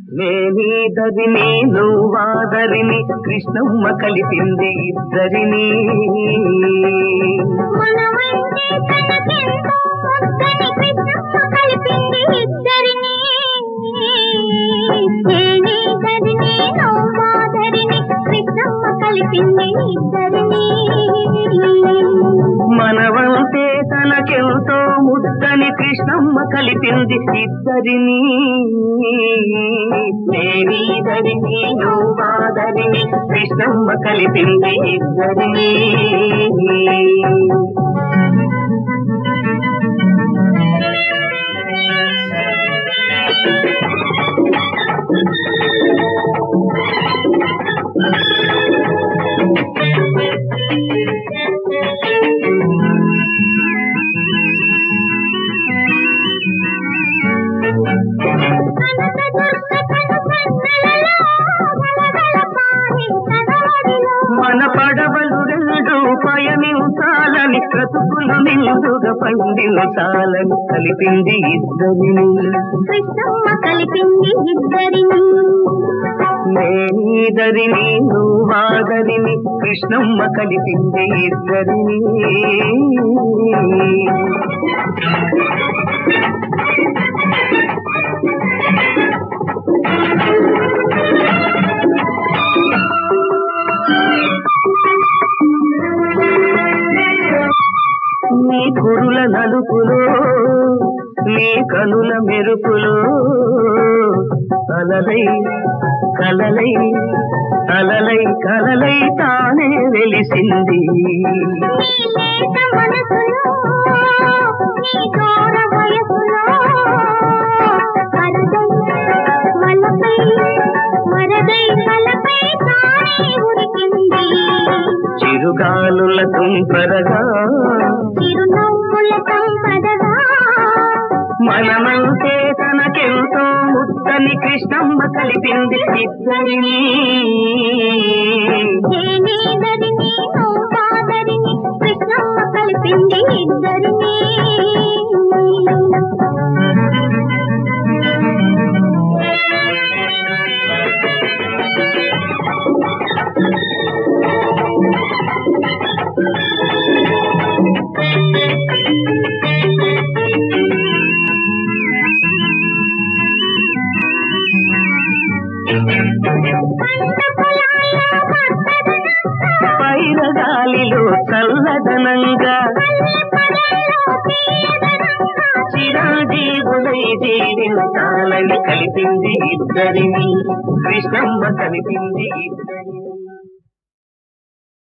నేనీదరిని నువ్వాదరిని కృష్ణమ్మ కలిపింది ఇద్దరిని మనమంటే తనకెంతో ముద్దని కృష్ణమ్మ కలిపింది ఇద్దరిని నేనేదరిని నవ్వాదరిని కృష్ణమ్మ కలిపింది ఇద్దరిని మనవంతే తనకెంతో ముద్దని కృష్ణమ్మ కలిపింది ఇద్దరిని నేనీదరిని నువ్వాదరిని కృష్ణమ్మ కలిపింది ఇద్దరిని మన పడవలు రెండు పయనించాలని బ్రతుకులు నిండుగా పండించాలని కలిపింది ఇద్దరిని కృష్ణమ్మ కలిపింది ఇద్దరిని నేనీదరిని నువ్వాదరిని కృష్ణమ్మ కలిపింది ఇద్దరిని నీ కురుల నలుపులో నీ కనుల మెరుపులో అలలై కలలై అలలై కలలై తానే వెలిసింది నీ లేత మనసులో నీ దూర వయసులో వరదై వలపై వరదై వలపై తానే ఉరికింది చిరుగాలుల తుంపరగా చిరునవ్వుల సంపదగా మనమంటే తనకెంతో ముద్దని కృష్ణమ్మ కలిపింది ఇద్దరిని నేనేదరిని నవ్వాదరిని కృష్ణమ్మ కలిపింది ఇద్దరిని పైన గాలిలో చల్లదనంగా చిరంజీవులై జీవించాలని కలిపింది ఇద్దరిని కృష్ణమ్మ కలిపింది ఇద్దరిని